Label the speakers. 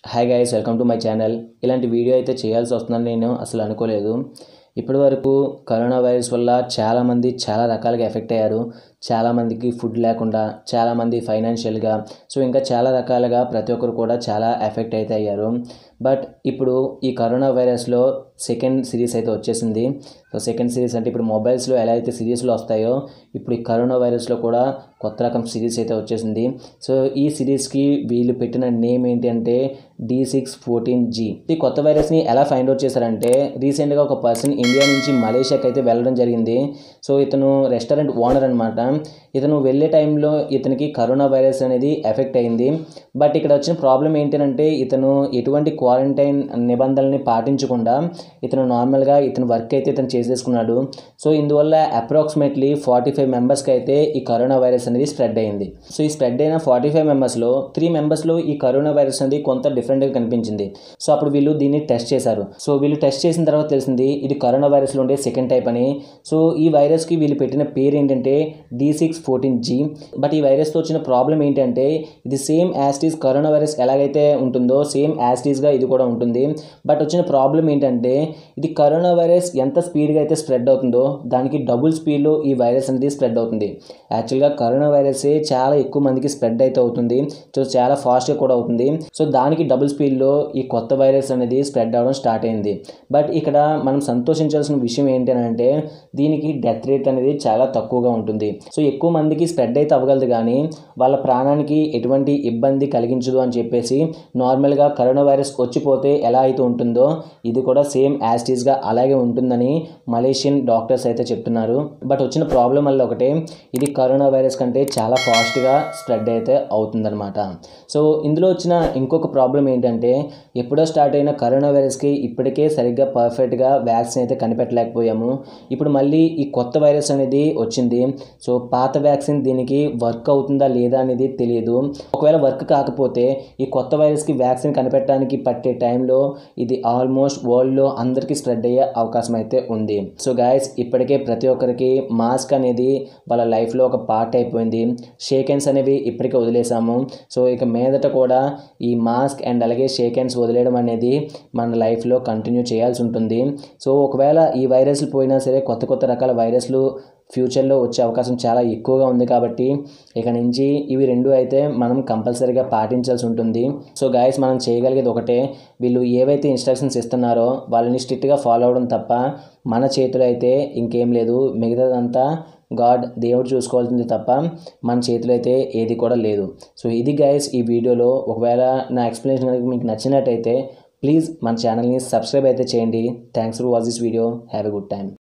Speaker 1: hi guys welcome to my channel ఇలాంటి video అయితే చేయాల్సి వస్తుందని నేను అసలు అనుకోలేదు ఇప్పటి వరకు కరోనా వైరస్ వల్ల చాలామంది చాలా రకాలుగా ఎఫెక్ట్ అయ్యారు చాలామందికి ఫుడ్ లేకుండా చాలామంది ఫైనాన్షియల్గా సో ఇంకా చాలా రకాలుగా ప్రతి ఒక్కరు కూడా చాలా ఎఫెక్ట్ అయితే అయ్యారు బట్ ఇప్పుడు ఈ కరోనా వైరస్లో సెకండ్ సిరీస్ అయితే వచ్చేసింది సో సెకండ్ సిరీస్ అంటే ఇప్పుడు మొబైల్స్లో ఎలా అయితే సిరీస్లో వస్తాయో ఇప్పుడు ఈ కరోనా వైరస్లో కూడా కొత్త రకం సిరీస్ అయితే వచ్చేసింది సో ఈ సిరీస్కి వీళ్ళు పెట్టిన నేమ్ ఏంటి అంటే డి సిక్స్ ఫోర్టీన్ జీ ఈ కొత్త వైరస్ని ఎలా ఫైండ్ అవుట్ చేశారంటే రీసెంట్గా ఒక పర్సన్ ఇండియా నుంచి మలేషియాకి అయితే వెళ్ళడం జరిగింది సో ఇతను రెస్టారెంట్ ఓనర్ అనమాట ఇతను వెళ్ళే టైంలో ఇతనికి కరోనా వైరస్ అనేది ఎఫెక్ట్ అయింది బట్ ఇక్కడ వచ్చిన ప్రాబ్లం ఏంటంటే ఇతను ఎటువంటి క్వారంటైన్ నిబంధనల్ని పాటించకుండా ఇతను నార్మల్గా ఇతను వర్క్ అయితే ఇతను చేసేసుకున్నాడు సో ఇందువల్ల అప్రాక్సిమేట్లీ ఫార్టీ ఫైవ్ మెంబర్స్కి అయితే ఈ కరోనా వైరస్ అనేది స్ప్రెడ్ అయింది సో ఈ స్ప్రెడ్ అయిన ఫార్టీ ఫైవ్ మెంబర్స్లో త్రీ మెంబర్స్లో ఈ కరోనా వైరస్ అనేది కొంత డిఫరెంట్గా కనిపించింది సో అప్పుడు వీళ్ళు దీన్ని టెస్ట్ చేశారు సో వీళ్ళు టెస్ట్ చేసిన తర్వాత తెలిసింది ఇది కరోనా వైరస్లో ఉండే సెకండ్ టైప్ అని సో ఈ వైరస్కి వీళ్ళు పెట్టిన పేరు ఏంటంటే D six fourteen G but ఈ వైరస్తో వచ్చిన ప్రాబ్లం ఏంటంటే ఇది సేమ్ యాస్టీస్ కరోనా వైరస్ ఎలాగైతే ఉంటుందో సేమ్ యాస్టీస్గా ఇది కూడా ఉంటుంది బట్ వచ్చిన ప్రాబ్లం ఏంటంటే ఇది కరోనా వైరస్ ఎంత స్పీడ్గా అయితే స్ప్రెడ్ అవుతుందో దానికి డబుల్ స్పీడ్లో ఈ వైరస్ అనేది స్ప్రెడ్ అవుతుంది యాక్చువల్గా కరోనా వైరసే చాలా ఎక్కువ మందికి స్ప్రెడ్ అయితే అవుతుంది సో చాలా ఫాస్ట్గా కూడా అవుతుంది సో దానికి డబుల్ స్పీడ్లో ఈ కొత్త వైరస్ అనేది స్ప్రెడ్ అవ్వడం స్టార్ట్ అయింది బట్ ఇక్కడ మనం సంతోషించాల్సిన విషయం ఏంటి అని అంటే దీనికి డెత్ రేట్ అనేది చాలా తక్కువగా ఉంటుంది సో ఎక్కువ మందికి స్ప్రెడ్ అయితే అవ్వగలదు కానీ వాళ్ళ ప్రాణానికి ఎటువంటి ఇబ్బంది కలిగించదు అని చెప్పేసి నార్మల్గా కరోనా వైరస్ వచ్చిపోతే ఎలా అయితే ఉంటుందో ఇది కూడా సేమ్ యాస్టీస్గా అలాగే ఉంటుందని మలేషియన్ డాక్టర్స్ అయితే చెప్తున్నారు బట్ వచ్చిన ప్రాబ్లం వల్ల ఒకటే ఇది కరోనా వైరస్ కంటే చాలా ఫాస్ట్గా స్ప్రెడ్ అయితే అవుతుందన్నమాట సో ఇందులో వచ్చిన ఇంకొక ప్రాబ్లం ఏంటంటే ఎప్పుడో స్టార్ట్ అయిన కరోనా వైరస్కి ఇప్పటికే సరిగ్గా పర్ఫెక్ట్గా వ్యాక్సిన్ అయితే కనిపెట్టలేకపోయాము ఇప్పుడు మళ్ళీ ఈ కొత్త వైరస్ అనేది వచ్చింది సో పాత వ్యాక్సిన్ దీనికి వర్క్ అవుతుందా లేదా అనేది తెలియదు ఒకవేళ వర్క్ కాకపోతే ఈ కొత్త వైరస్కి వ్యాక్సిన్ కనిపెట్టడానికి పట్టే టైంలో ఇది ఆల్మోస్ట్ వరల్డ్లో అందరికీ స్ప్రెడ్ అయ్యే అవకాశం అయితే ఉంది సో గాయస్ ఇప్పటికే ప్రతి ఒక్కరికి మాస్క్ అనేది వాళ్ళ లైఫ్లో ఒక పార్ట్ అయిపోయింది షేక్ హ్యాండ్స్ అనేవి ఇప్పటికే వదిలేసాము సో ఇక మీదట కూడా ఈ మాస్క్ అండ్ అలాగే షేక్ హ్యాండ్స్ వదిలేయడం అనేది మన లైఫ్లో కంటిన్యూ చేయాల్సి ఉంటుంది సో ఒకవేళ ఈ వైరస్లు పోయినా సరే కొత్త కొత్త రకాల వైరస్లు ఫ్యూచర్లో వచ్చే అవకాశం చాలా ఎక్కువగా ఉంది కాబట్టి ఇక నుంచి ఇవి రెండు అయితే మనం కంపల్సరీగా పాటించాల్సి ఉంటుంది సో గాయస్ మనం చేయగలిగేది ఒకటే వీళ్ళు ఏవైతే ఇన్స్ట్రక్షన్స్ ఇస్తున్నారో వాళ్ళని స్ట్రిక్ట్గా ఫాలో అవడం తప్ప మన చేతిలో అయితే ఇంకేం లేదు మిగతాదంతా గాడ్ దేవుడు చూసుకోవాల్సింది తప్ప మన చేతిలో అయితే ఏది కూడా లేదు సో ఇది గైస్ ఈ వీడియోలో ఒకవేళ నా ఎక్స్ప్లెనేషన్ కనుక మీకు నచ్చినట్టయితే ప్లీజ్ మన ఛానల్ని సబ్స్క్రైబ్ అయితే చేయండి thanks for watch this video have a good time